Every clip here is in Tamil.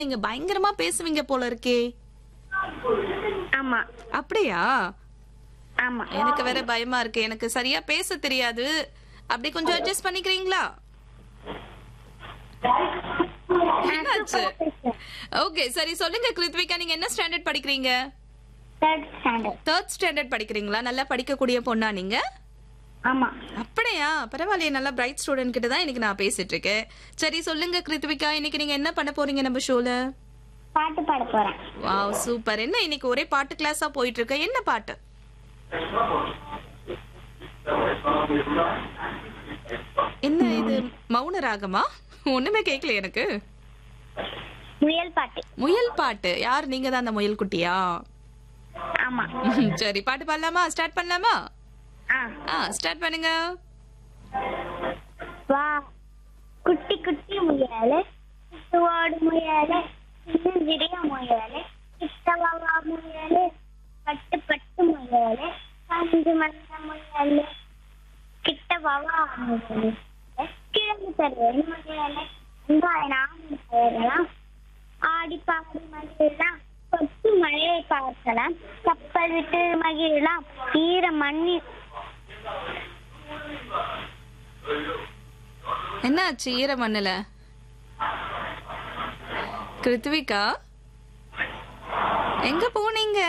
நீங்க பயங்கரமா பேசுவீங்க போல இருக்கே ஆமா அப்படியா ஆமா எனக்கு வேற பயமா இருக்கு எனக்கு சரியா பேச தெரியாது அப்படி கொஞ்சம் அட்ஜஸ்ட் பண்ணிக்கிறீங்களா என்னாச்சு ஓகே சரி சொல்லுங்க கிருத்விகா நீங்க என்ன ஸ்டாண்டர்ட் படிக்கிறீங்க தேர்ட் ஸ்டாண்டர்ட் தேர்ட் ஸ்டாண்டர்ட் படிக்கிறீங்களா நல்லா படிக்கக்கூடிய பொண்ணா நீங்க ஆமா அப்படியா பரவாயில்லையே நல்லா பிரைட் ஸ்டூடெண்ட் கிட்ட தான் இன்னைக்கு நான் பேசிட்டு இருக்கேன் சரி சொல்லுங்க கிருத்விகா இன்னைக்கு நீங்க என்ன பண்ண போறீங்க நம்ம ஷோல பாட்டு பாட போறேன் வாவ் சூப்பர் என்ன இன்னைக்கு ஒரே பாட்டு கிளாஸா போயிட்டு இருக்கு என்ன பாட்டு என்ன இது மௌன ராகமா ஒண்ணுமே கேட்கல எனக்கு முயல் பாட்டு முயல் பாட்டு யார் நீங்க தான் அந்த முயல் குட்டியா ஆமா சரி பாட்டு பாடலாமா ஸ்டார்ட் பண்ணலாமா ஆ ஆ ஸ்டார்ட் பண்ணுங்க வா குட்டி குட்டி முயலே ஓடு முயலே சிறிய முயலே கிட்டவா முயலே பட்டு பட்டு முயலே பஞ்சு மந்த முயலே கிட்டவா முயலே கிழங்கு தருவேன் முயலே வெங்காய நாம பெயரலாம் ஆடி பாடி மகிழலாம் கொத்து மழையை பார்க்கலாம் கப்பல் விட்டு மகிழலாம் ஈர மண்ணி என்னாச்சு ஈர மண்ணுல கிருத்விகா எங்க போனீங்க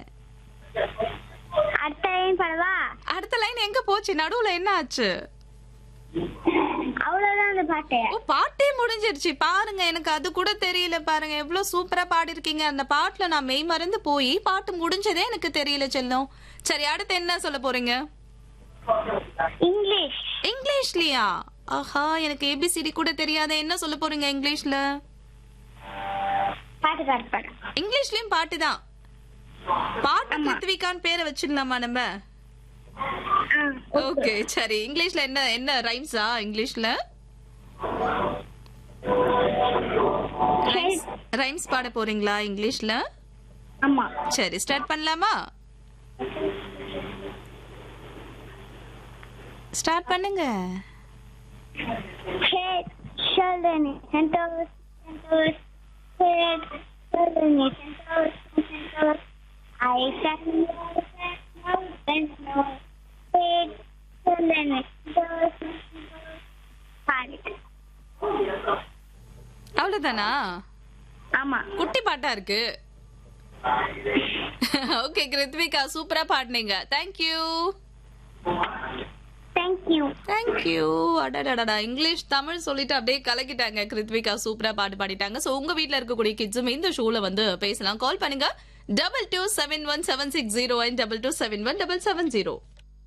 அடுத்த லைன் படவா அடுத்த லைன் எங்க போச்சு நடுவுல என்ன ஆச்சு அவ்வளவுதான் அந்த பாட்டு ஓ பாட்டே முடிஞ்சிருச்சு பாருங்க எனக்கு அது கூட தெரியல பாருங்க எவ்வளவு சூப்பரா பாடிருக்கீங்க அந்த பாட்டுல நான் மெய் மறந்து போய் பாட்டு முடிஞ்சதே எனக்கு தெரியல செல்லம் சரி அடுத்து என்ன சொல்ல போறீங்க இங்கிலீஷ் இங்கிலீஷ்லயா ஆஹா எனக்கு ஏபிசிடி கூட தெரியாத என்ன சொல்ல போறீங்க இங்கிலீஷ்ல பாட்டு பாட்டு பாடு இங்கிலீஷ்லயும் பாட்டு தான் பாட்டு பிருத்விகான் பேரை வச்சிடலாமா நம்ம ஆ, ஓகே சரி இங்கிலீஷ்ல என்ன என்ன ரைம்ஸா இங்கிலீஷ்ல ரைம்ஸ் ரைம்ஸ் பாட போறீங்களா இங்கிலீஷ்ல ஆமா சரி ஸ்டார்ட் பண்ணலாமா ஸ்டார்ட் பண்ணுங்க Head, shoulder, knees, and toes, and toes. Head, shoulder, knees, and toes, and toes. Eyes and nose, and mouth and nose. Head, shoulder, knees, and toes, and toes. பாடு. அவ்வளவுதானா ஆமா குட்டி பாட்டா இருக்கு ஓகே கிருத்விகா சூப்பரா பாடுனீங்க தேங்க்யூ தேங்க்யூ தேங்க்யூ அடடடடா இங்கிலீஷ் தமிழ் சொல்லிட்டு அப்படியே கலக்கிட்டாங்க கிருத்விகா சூப்பரா பாட்டு பாடிட்டாங்க சோ உங்க வீட்ல இருக்கக்கூடிய கிட்ஸும் இந்த ஷோல வந்து பேசலாம் கால் பண்ணுங்க double two seven one seven six zero one double two seven one double seven zero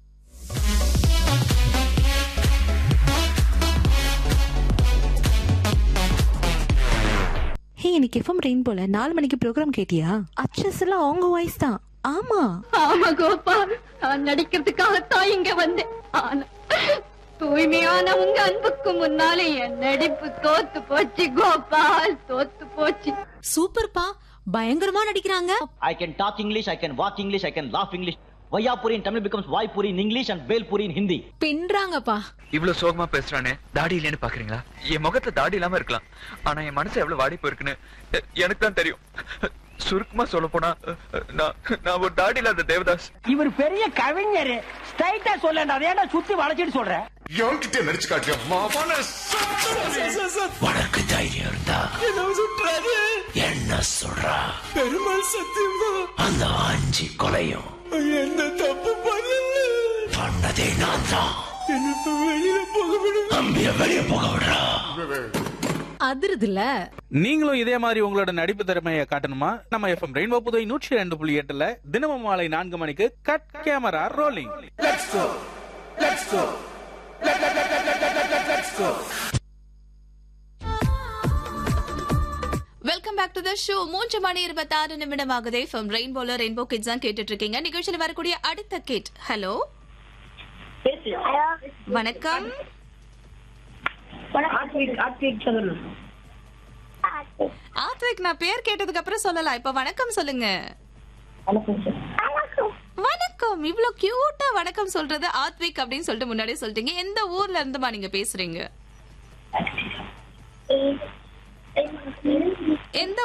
ஹே இன்னைக்கு எஃப்எம் ரெயின் போல நாலு மணிக்கு ப்ரோக்ராம் கேட்டியா அச்சஸ் எல்லாம் அவங்க வாய்ஸ் தான் ஆமா ஆமா கோபா நான் நடிக்கிறதுக்காகத்தான் இங்க வந்தேன் ஆனா தூய்மையான உங்க அன்புக்கு முன்னாலே என் நடிப்பு தோத்து போச்சு கோபால் தோத்து போச்சு சூப்பர்ப்பா பயங்கரமா நடிக்கிறாங்க I can talk English, I can walk English, I can laugh English. Vayapuri in Tamil becomes Vaipuri in English and Belpuri in Hindi. பின்றாங்கப்பா இவ்வளவு சோகமா பேசுறானே தாடி இல்லைன்னு பாக்குறீங்களா என் முகத்துல தாடி இல்லாம இருக்கலாம் ஆனா என் மனசு எவ்வளவு வாடி போயிருக்குன்னு எ- எனக்கு தான் தெரியும் சுருக்கமா சொல்ல போனா நான் நான் ஒரு தாடி இல்லாத தேவதாஸ் இவர் பெரிய கவிஞர் ஸ்ட்ரைட்டா சொல்லண்டா அதை ஏன்டா சுத்தி வளைச்சிட்டு சொல்ற எவன்கிட்ட நடிச்சு காட்டியா மாவான உனக்கு தைரியம் இருந்தா என்ன சொல்றா பெருமாள் சத்தியமா அந்த அஞ்சு கொலையும் என்ன தப்பு பண்ணதே நான் தான் வெளியில போக விடு அம்பிய வெளிய போக விடுறா அதிருதுல நீங்களும் இதே மாதிரி உங்களோட நடிப்பு திறமையை காட்டணுமா நம்ம எஃப்எம் ரெயின்போ புதுவை நூற்றி ரெண்டு புள்ளி எட்டுல தினமும் மாலை நான்கு மணிக்கு cut camera rolling welcome back to the show மூன்று மணி இருபத்தாறு நிமிடம் ஆகுதே ஃப்ரம் ரெயின்போல ரெயின்போ கிட்ஸ் தான் கேட்டுட்டு இருக்கீங்க நிகழ்ச்சியில் வரக்கூடிய அடுத்த கிட் ஹலோ ஹலோ வணக்கம் ஆத்விக் நான் பேர் கேட்டதுக்கு அப்புறம் சொல்லலாம் இப்ப வணக்கம் சொல்லுங்க வணக்கம் வணக்கம் இவ்ளோ கியூட்டா வணக்கம் சொல்றது ஆத்விக் அப்படின்னு சொல்லிட்டு முன்னாடியே சொல்லிட்டீங்க எந்த ஊர்ல இருந்துமா நீங்க பேசுறீங்க ஏ- எந்த